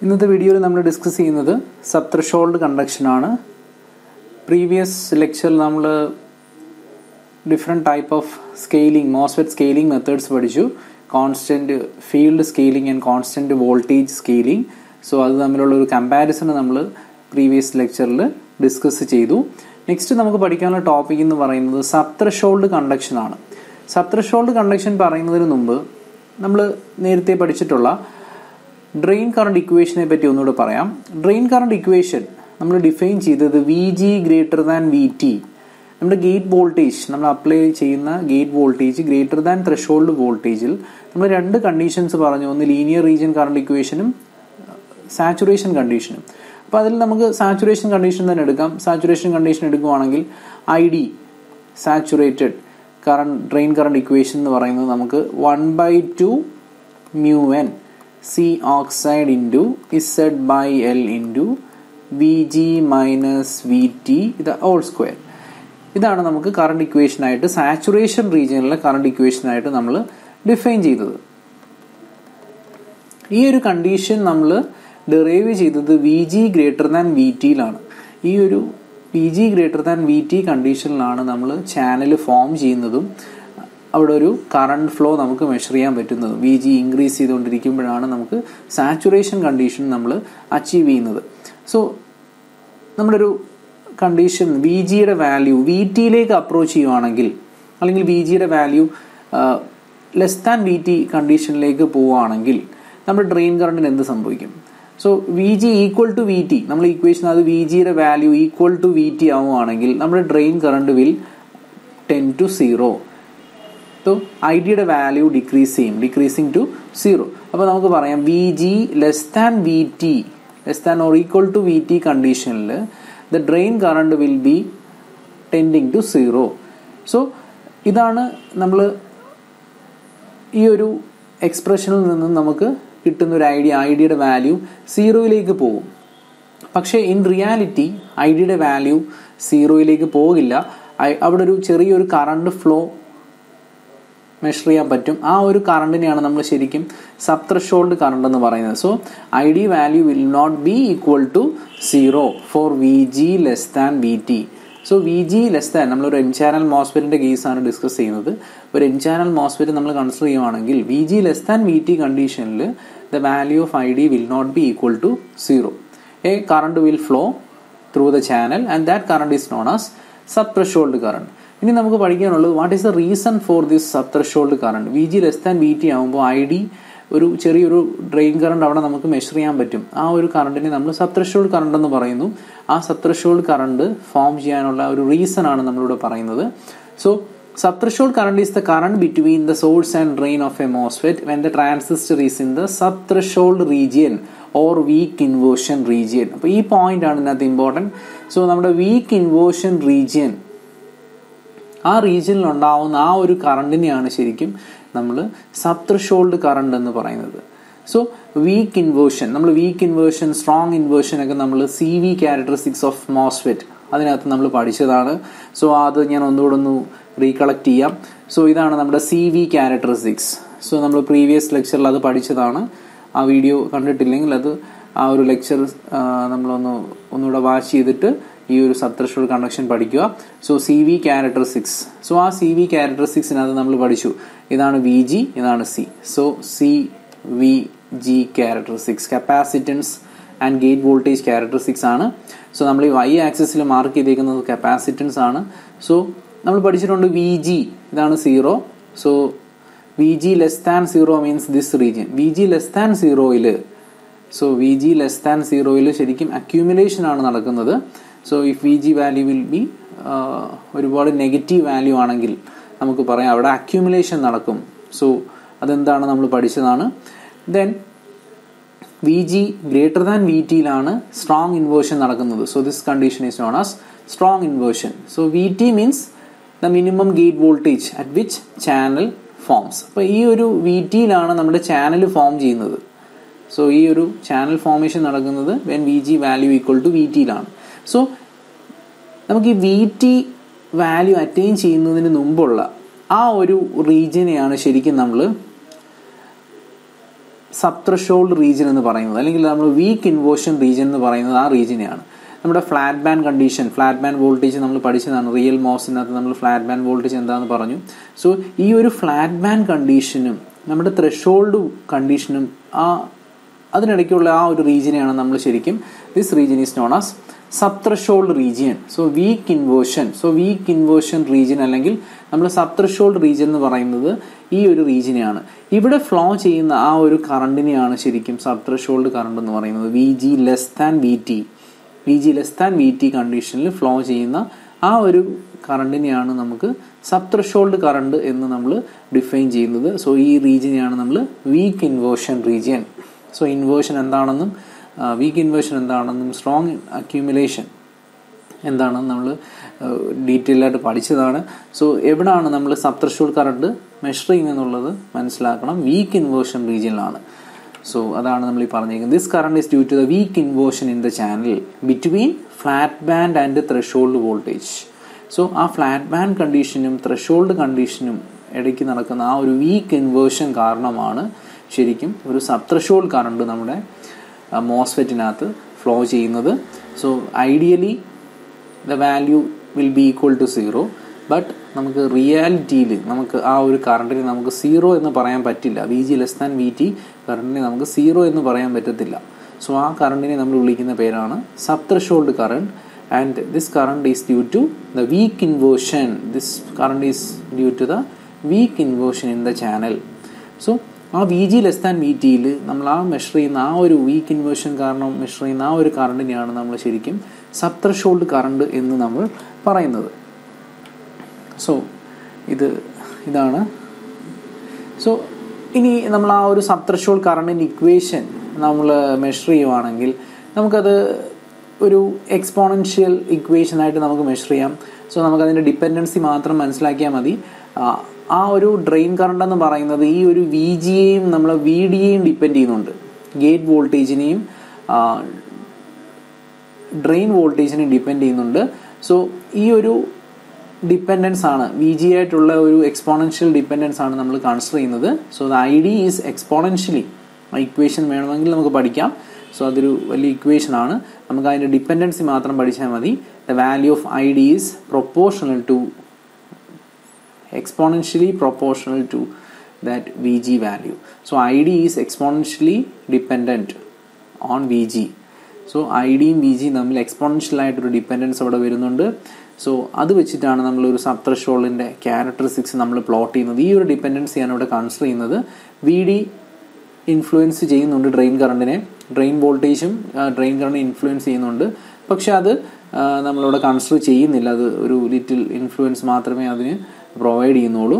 ഇന്നത്തെ വീഡിയോയിൽ നമ്മൾ ഡിസ്കസ് ചെയ്യുന്നത് സബ്ത്രഷോൾഡ് കണ്ടക്ഷൻ ആണ് പ്രീവിയസ് ലെക്ചറിൽ നമ്മൾ different type of scaling MOSFET scaling methods പഠിച്ചു constant field scaling and constant voltage scaling so അത് തമ്മിലുള്ള ഒരു കമ്പാരിസൺ നമ്മൾ പ്രീവിയസ് ലെക്ചറിൽ ഡിസ്കസ് ചെയ്തു നെക്സ്റ്റ് നമുക്ക് പഠിക്കാനുള്ള ടോപ്പിക് എന്ന് പറയുന്നത് സബ്ത്രഷോൾഡ് കണ്ടക്ഷൻ ആണ് സബ്ത്രഷോൾഡ് കണ്ടക്ഷൻ പറയുന്നതിന് മുമ്പ് നമ്മൾ നേരത്തെ പഠിച്ചിട്ടുള്ള ഡ്രെയിൻ കറണ്ട് ഇക്വേഷനെ പറ്റി ഒന്നുകൂടെ പറയാം ഡ്രെയിൻ കറണ്ട് ഇക്വേഷൻ നമ്മൾ ഡിഫൈൻ ചെയ്തത് V G greater than V T നമ്മുടെ ഗേറ്റ് വോൾട്ടേജ് നമ്മൾ അപ്ലൈ ചെയ്യുന്ന gate voltage greater than threshold വോൾട്ടേജിൽ നമ്മൾ രണ്ട് കണ്ടീഷൻസ് പറഞ്ഞു ഒന്ന് ലീനിയർ റീജിയൻ കറണ്ട് ഇക്വേഷനും സാച്ചുറേഷൻ കണ്ടീഷനും അപ്പോൾ അതിൽ നമുക്ക് സാച്ചുറേഷൻ കണ്ടീഷൻ തന്നെ എടുക്കാം സാച്ചുറേഷൻ കണ്ടീഷൻ എടുക്കുവാണെങ്കിൽ I D saturated current drain current equation എന്ന് പറയുന്നത് നമുക്ക് one by two mu N C oxide into Z by L into V G minus V T ഇത് ഓൾ സ്ക്വയർ ഇതാണ് നമുക്ക് കറണ്ട് ഇക്വേഷനായിട്ട് സാച്ചുറേഷൻ റീജിയനിലെ കറണ്ട് ഇക്വേഷനായിട്ട് നമ്മൾ ഡിഫൈൻ ചെയ്തത് ഈ ഒരു കണ്ടീഷൻ നമ്മൾ ഡെറൈവ് ചെയ്തത് V G greater than V ടിയിലാണ് ഈ ഒരു V G greater than V T കണ്ടീഷനിലാണ് നമ്മൾ ചാനൽ ഫോം ചെയ്യുന്നതും അവിടെ ഒരു കറണ്ട് ഫ്ലോ നമുക്ക് മെഷർ ചെയ്യാൻ പറ്റുന്നതും വി ജി ഇൻക്രീസ് ചെയ്തുകൊണ്ടിരിക്കുമ്പോഴാണ് നമുക്ക് സാച്ചുറേഷൻ കണ്ടീഷൻ നമ്മൾ അച്ചീവ് ചെയ്യുന്നത് സോ നമ്മുടെ ഒരു കണ്ടീഷൻ വി ജിയുടെ വാല്യൂ വി ടിയിലേക്ക് അപ്രോച്ച് ചെയ്യുവാണെങ്കിൽ അല്ലെങ്കിൽ വി ജിയുടെ value less than V T കണ്ടീഷനിലേക്ക് പോവുകയാണെങ്കിൽ നമ്മുടെ ഡ്രെയിൻ കറണ്ടിന് എന്ത് സംഭവിക്കും so V G equal to V T നമ്മൾ ഇക്വേഷൻ അത് വി ജിയുടെ value equal to V T ആവുകയാണെങ്കിൽ നമ്മുടെ drain current will tend to zero so I ഡിയുടെ വാല്യൂ ഡിക്രീസ് ചെയ്യും ഡിക്രീസിങ് ടു സീറോ അപ്പോൾ നമുക്ക് പറയാം V G less than V T less than or equal to V T കണ്ടീഷനിൽ the drain current will be tending to zero so ഇതാണ് നമ്മൾ ഈ ഒരു എക്സ്പ്രഷനിൽ നിന്ന് നമുക്ക് കിട്ടുന്ന ഒരു ഐഡിയ ഐ ഡിയുടെ വാല്യൂ സീറോയിലേക്ക് പോകും പക്ഷേ ഇൻ റിയാലിറ്റി ഐ ഡിയുടെ വാല്യൂ സീറോയിലേക്ക് പോകില്ല അവിടെ ഒരു ചെറിയൊരു കറണ്ട് ഫ്ലോ മെഷർ ചെയ്യാൻ പറ്റും ആ ഒരു കറണ്ടിനെയാണ് നമ്മൾ ശരിക്കും സബ്ത്രഷോൾഡ് കറണ്ട് എന്ന് പറയുന്നത് so I D value will not be equal to zero for V G less than V T so V G less than നമ്മളൊരു എൻ ചാനൽ മോസ്ഫെറ്റിന്റെ കേസാണ് ഡിസ്കസ് ചെയ്യുന്നത് ഒരു എൻ ചാനൽ മോസ്ഫെറ്റ് നമ്മൾ കൺസിഡർ ചെയ്യുവാണെങ്കിൽ V G less than V T കണ്ടീഷനിൽ the value of I D will not be equal to zero a current will flow through the channel and that current is known as subthreshold current ഇനി നമുക്ക് പഠിക്കാനുള്ളത് what is the reason for this subthreshold current V G less than V T ആകുമ്പോൾ I D ഒരു ചെറിയൊരു drain current അവിടെ നമുക്ക് measure ചെയ്യാൻ പറ്റും ആ ഒരു കറണ്ടിനെ നമ്മൾ സബ്ത്രഷോൾഡ് കറണ്ട് എന്ന് പറയുന്നു ആ സബ്ത്രഷോൾഡ് കറണ്ട് ഫോം ചെയ്യാനുള്ള ഒരു റീസൺ ആണ് നമ്മളിവിടെ പറയുന്നത് so subthreshold current is the current between the source and drain of a MOSFET when the transistor is in the subthreshold region or weak inversion region അപ്പോൾ ഈ പോയിന്റ് ആണ് ഇതിനകത്ത് ഇമ്പോർട്ടൻറ്റ് സോ നമ്മുടെ വീക്ക് ഇൻവേർഷൻ റീജിയൻ ആ റീജിയനിൽ ഉണ്ടാവുന്ന ആ ഒരു കറണ്ടിനെയാണ് ശരിക്കും നമ്മൾ സബ്ത്രഷോൾഡ് കറണ്ട് എന്ന് പറയുന്നത് സോ വീക്ക് ഇൻവേർഷൻ നമ്മൾ വീക്ക് ഇൻവേർഷൻ സ്ട്രോങ് ഇൻവേർഷൻ ഒക്കെ നമ്മൾ C V characteristics of MOSFET അതിനകത്ത് നമ്മൾ പഠിച്ചതാണ് സോ അത് ഞാൻ ഒന്നുകൂടെ ഒന്ന് റീകളക്ട് ചെയ്യാം സോ ഇതാണ് നമ്മുടെ സി വി ക്യാരക്ടറിസ്റ്റിക്സ് സോ നമ്മൾ പ്രീവിയസ് ലെക്ചറിൽ അത് പഠിച്ചതാണ് ആ വീഡിയോ കണ്ടിട്ടില്ലെങ്കിൽ അത് ആ ഒരു ലെക്ചർ നമ്മളൊന്ന് ഒന്നുകൂടെ വാച്ച് ചെയ്തിട്ട് ഈ ഒരു സബ്ത്രഷോൾഡ് കണ്ടക്ഷൻ പഠിക്കുക so C V characteristics so ആ സി വി ക്യാരക്ടറിസ്റ്റിക്സിനകത്ത് നമ്മൾ പഠിച്ചു ഇതാണ് വി ജി ഇതാണ് C so C V G characteristics capacitance and gate voltage characteristics ആണ് സോ നമ്മൾ ഈ വൈ ആക്സിസിൽ മാർക്ക് ചെയ്തേക്കുന്നത് കപ്പാസിറ്റൻസ് ആണ് സോ നമ്മൾ പഠിച്ചിട്ടുണ്ട് വി ജി ഇതാണ് zero so V G less than zero means this region V G less than സീറോയിൽ so V G less than സീറോയിൽ ശരിക്കും അക്യൂമുലേഷൻ ആണ് നടക്കുന്നത് so if V G value will be ഒരുപാട് നെഗറ്റീവ് വാല്യൂ ആണെങ്കിൽ നമുക്ക് പറയാം അവിടെ അക്യൂമുലേഷൻ നടക്കും സോ അതെന്താണ് നമ്മൾ പഠിച്ചതാണ് then V G greater than V ടിയിലാണ് സ്ട്രോങ് ഇൻവേർഷൻ നടക്കുന്നത് so this condition is known as strong inversion so V T means the minimum gate voltage at which channel forms അപ്പോൾ ഈ ഒരു വി ടിയിലാണ് നമ്മുടെ ചാനൽ ഫോം ചെയ്യുന്നത് so ഈ ഒരു channel formation നടക്കുന്നത് when V G value equal to V ടിയിലാണ് so നമുക്ക് ഈ വി ടി വാല്യൂ അറ്റൈൻ ചെയ്യുന്നതിന് മുമ്പുള്ള ആ ഒരു റീജിയനെയാണ് ശരിക്കും നമ്മൾ സബ്ത്രഷോൾഡ് റീജിയൻ എന്ന് പറയുന്നത് അല്ലെങ്കിൽ നമ്മൾ വീക്ക് ഇൻവേർഷൻ റീജിയൻ എന്ന് പറയുന്നത് ആ റീജിയനെയാണ് നമ്മുടെ flat band condition flat band voltage നമ്മൾ പഠിച്ചതാണ് റിയൽ മോസിനകത്ത് നമ്മൾ ഫ്ലാറ്റ് ബാൻഡ് വോൾട്ടേജ് എന്താണെന്ന് പറഞ്ഞു സോ ഈ ഒരു ഫ്ലാറ്റ് ബാൻഡ് കണ്ടീഷനും നമ്മുടെ ത്രഷോൾഡ് കണ്ടീഷനും ആ അതിനിടയ്ക്കുള്ള ആ ഒരു റീജിയനെയാണ് നമ്മൾ ശരിക്കും this region is known as subthreshold region so weak inversion so weak inversion region അല്ലെങ്കിൽ നമ്മൾ സബ്ത്രഷോൾഡ് റീജിയൻ എന്ന് പറയുന്നത് ഈ ഒരു റീജിയനെയാണ് ഇവിടെ ഫ്ലോ ചെയ്യുന്ന ആ ഒരു കറണ്ടിനെയാണ് ശരിക്കും സബ്ത്രഷോൾഡ് കറണ്ട് എന്ന് പറയുന്നത് V G less than V T V G less than V T കണ്ടീഷനിൽ ഫ്ലോ ചെയ്യുന്ന ആ ഒരു കറണ്ടിനെയാണ് നമുക്ക് സബ്ത്രഷോൾഡ് കറണ്ട് എന്ന് നമ്മൾ ഡിഫൈൻ ചെയ്യുന്നത് സോ ഈ റീജിയനെയാണ് നമ്മൾ weak inversion region so inversion എന്താണെന്നും വീക്ക് ഇൻവേർഷൻ എന്താണെന്നും സ്ട്രോങ് അക്യൂമുലേഷൻ എന്താണെന്ന് നമ്മൾ ഡീറ്റെയിൽ ആയിട്ട് പഠിച്ചതാണ് സോ എവിടാണ് നമ്മൾ സബ്ത്രഷോൾ കറണ്ട് മെഷർ ചെയ്യുന്നതെന്നുള്ളത് മനസ്സിലാക്കണം വീക്ക് ഇൻവേർഷൻ റീജിയനിലാണ് സോ അതാണ് നമ്മൾ ഈ പറഞ്ഞിരിക്കുന്നത് this current is due to the weak inversion in the channel between flat band and threshold voltage so ആ ഫ്ലാറ്റ് ബാൻഡ് കണ്ടീഷനും ത്രഷോൾഡ് കണ്ടീഷനും ഇടയ്ക്ക് നടക്കുന്ന ആ ഒരു വീക്ക് ഇൻവേർഷൻ കാരണമാണ് ശരിക്കും ഒരു സബ്ത്രഷോൾഡ് കറണ്ട് നമ്മുടെ മോസ്ഫെറ്റിനകത്ത് ഫ്ലോ ചെയ്യുന്നത് so ideally the value will be equal to zero but നമുക്ക് റിയാലിറ്റിയിൽ നമുക്ക് ആ ഒരു കറണ്ടിനെ നമുക്ക് സീറോ എന്ന് പറയാൻ പറ്റില്ല V G less than V T കറണ്ടിനെ നമുക്ക് സീറോ എന്ന് പറയാൻ പറ്റത്തില്ല സോ ആ കറണ്ടിനെ നമ്മൾ വിളിക്കുന്ന പേരാണ് subthreshold current and this current is due to the weak inversion this current is due to the weak inversion in the channel so ആ V G less than V ടിയിൽ നമ്മൾ ആ മെഷർ ചെയ്യുന്ന ആ ഒരു വീക്ക് ഇൻവേർഷൻ കാരണം measure ചെയ്യുന്ന ആ ഒരു കറണ്ടിനെയാണ് നമ്മൾ ശരിക്കും സബ്ത്രഷോൾഡ് കറണ്ട് എന്ന് നമ്മൾ പറയുന്നത് സോ ഇത് ഇതാണ് സോ ഇനി നമ്മൾ ആ ഒരു സബ്ത്രഷോൾ കറണ്ടിൻ്റെ ഇക്വേഷൻ നമ്മൾ മെഷർ ചെയ്യുവാണെങ്കിൽ നമുക്കത് ഒരു എക്സ്പോണൻഷ്യൽ ഇക്വേഷൻ ആയിട്ട് നമുക്ക് മെഷർ ചെയ്യാം സോ നമുക്കതിൻ്റെ ഡിപ്പെൻഡൻസി മാത്രം മനസ്സിലാക്കിയാൽ മതി ആ ഒരു ഡ്രെയിൻ കറണ്ട് എന്ന് പറയുന്നത് ഈ ഒരു വി ജിയെയും നമ്മളെ വി ഡിയെയും ഡിപ്പെൻഡ് ചെയ്യുന്നുണ്ട് ഗേറ്റ് വോൾട്ടേജിനെയും ഡ്രെയിൻ വോൾട്ടേജിനെയും ഡിപ്പെൻഡ് ചെയ്യുന്നുണ്ട് സോ ഈ ഒരു ഡിപ്പെൻഡൻസ് ആണ് വി ജി ആയിട്ടുള്ള ഒരു എക്സ്പോണൻഷ്യൽ ഡിപ്പെൻഡൻസ് ആണ് നമ്മൾ കൺസിഡർ ചെയ്യുന്നത് so the I D is exponentially equation വേണമെങ്കിൽ നമുക്ക് പഠിക്കാം സോ അതൊരു വലിയ ഇക്വേഷൻ ആണ് നമുക്ക് അതിൻ്റെ ഡിപ്പെൻഡൻസി മാത്രം പഠിച്ചാൽ മതി the value of I D is proportional to exponentially proportional to that Vg value. So ID is exponentially dependent on Vg. So I ഡിയും വി ജിയും തമ്മിൽ എക്സ്പോണൻഷ്യൽ ആയിട്ടൊരു ഡിപ്പെൻഡൻസ് അവിടെ വരുന്നുണ്ട് സോ അത് വെച്ചിട്ടാണ് നമ്മൾ ഒരു സബ്ത്രഷോളിൻ്റെ ക്യാരക്ടറിസ്റ്റിക്സ് നമ്മൾ പ്ലോട്ട് ചെയ്യുന്നത് ഈ ഒരു ഡിപ്പെൻഡൻസിയാണ് ഇവിടെ കൺസിഡർ ചെയ്യുന്നത് വി ഡി ഇൻഫ്ലുവൻസ് ചെയ്യുന്നുണ്ട് ഡ്രെയിൻ കറണ്ടിനെ ഡ്രെയിൻ വോൾട്ടേജും ഡ്രെയിൻ കറണ്ട് ഇൻഫ്ലുവൻസ് ചെയ്യുന്നുണ്ട് പക്ഷെ അത് നമ്മളിവിടെ കൺസിഡർ ചെയ്യുന്നില്ല അത് ഒരു ലിറ്റിൽ ഇൻഫ്ലുവൻസ് മാത്രമേ അതിന് പ്രൊവൈഡ് ചെയ്യുന്നുള്ളൂ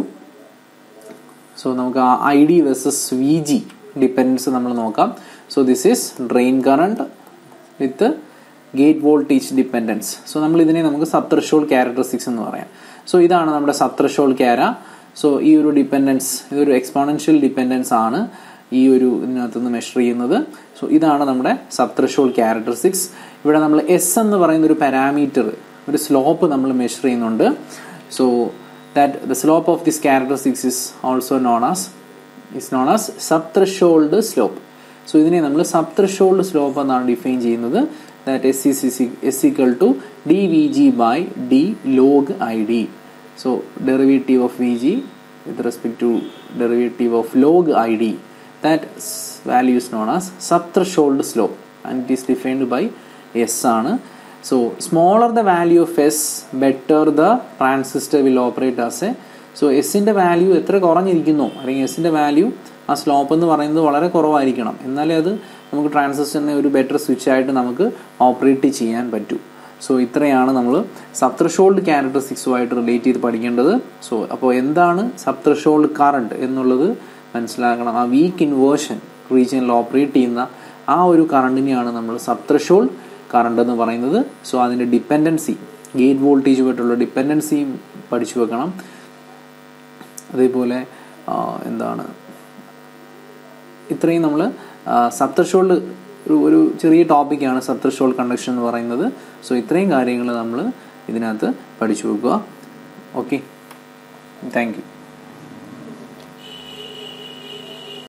സോ നമുക്ക് ആ I D versus V G dependence നമ്മൾ നോക്കാം so this is drain current with gate voltage dependence so നമ്മൾ ഇതിനെ നമുക്ക് സബ്ത്രഷോൾ ക്യാരക്ടറിസ്റ്റിക്സ് എന്ന് പറയാം സോ ഇതാണ് നമ്മുടെ സബ്ത്രഷോൾ ക്യാര സോ ഈ ഒരു ഡിപ്പെൻഡൻസ് ഇതൊരു എക്സ്പോണൻഷ്യൽ ഡിപ്പെൻഡൻസ് ആണ് ഈ ഒരു ഇതിനകത്തുനിന്ന് മെഷർ ചെയ്യുന്നത് സോ ഇതാണ് നമ്മുടെ സബ്ത്രഷോൾ ക്യാരക്ടറിസ്റ്റിക്സ് ഇവിടെ നമ്മൾ എസ് എന്ന് പറയുന്ന ഒരു പാരാമീറ്റർ ഒരു സ്ലോപ്പ് നമ്മൾ മെഷർ ചെയ്യുന്നുണ്ട് so that the slope of this characteristics is also known as is known as subthreshold slope so ഇതിനെ നമ്മൾ സബ്ത്രഷോൾഡ് സ്ലോപ്പ് എന്നാണ് ഡിഫൈൻ ചെയ്യുന്നത് that S is is S equal to D V G by D log I D so derivative of V G with respect to derivative of log I D that value is known as subthreshold slope and it is defined by S ആണ് so smaller the value of S better the transistor will operate as a so എസിൻ്റെ value എത്ര കുറഞ്ഞിരിക്കുന്നു അല്ലെങ്കിൽ എസിൻ്റെ value ആ slope എന്ന് പറയുന്നത് വളരെ കുറവായിരിക്കണം എന്നാലേ അത് നമുക്ക് ട്രാൻസിസ്റ്ററിനെ ഒരു ബെറ്റർ സ്വിച്ച് ആയിട്ട് നമുക്ക് ഓപ്പറേറ്റ് ചെയ്യാൻ പറ്റൂ സോ ഇത്രയാണ് നമ്മൾ സബ്ത്രഷോൾഡ് ക്യാരക്ടറിസ്റ്റിക്സുമായിട്ട് റിലേറ്റ് ചെയ്ത് പഠിക്കേണ്ടത് സോ അപ്പോൾ എന്താണ് സബ്ത്രഷോൾഡ് കറണ്ട് എന്നുള്ളത് മനസ്സിലാക്കണം ആ വീക്ക് ഇൻവേർഷൻ റീജിയനിൽ ഓപ്പറേറ്റ് ചെയ്യുന്ന ആ ഒരു കറണ്ടിനെയാണ് നമ്മൾ സബ്ത്രഷോൾഡ് കറണ്ട് എന്ന് പറയുന്നത് സോ അതിൻ്റെ ഡിപ്പെൻഡൻസി ഗേറ്റ് വോൾട്ടേജുമായിട്ടുള്ള ഡിപ്പെൻഡൻസി പഠിച്ചു വെക്കണം അതേപോലെ എന്താണ് ഇത്രയും നമ്മൾ സപ്തഷോൾഡ് ഒരു ഒരു ചെറിയ ടോപ്പിക്കാണ് സപ്തഷോൾ കണ്ടക്ഷൻ എന്ന് പറയുന്നത് സോ ഇത്രയും കാര്യങ്ങൾ നമ്മൾ ഇതിനകത്ത് പഠിച്ചു വെക്കുക ഓക്കെ താങ്ക് യു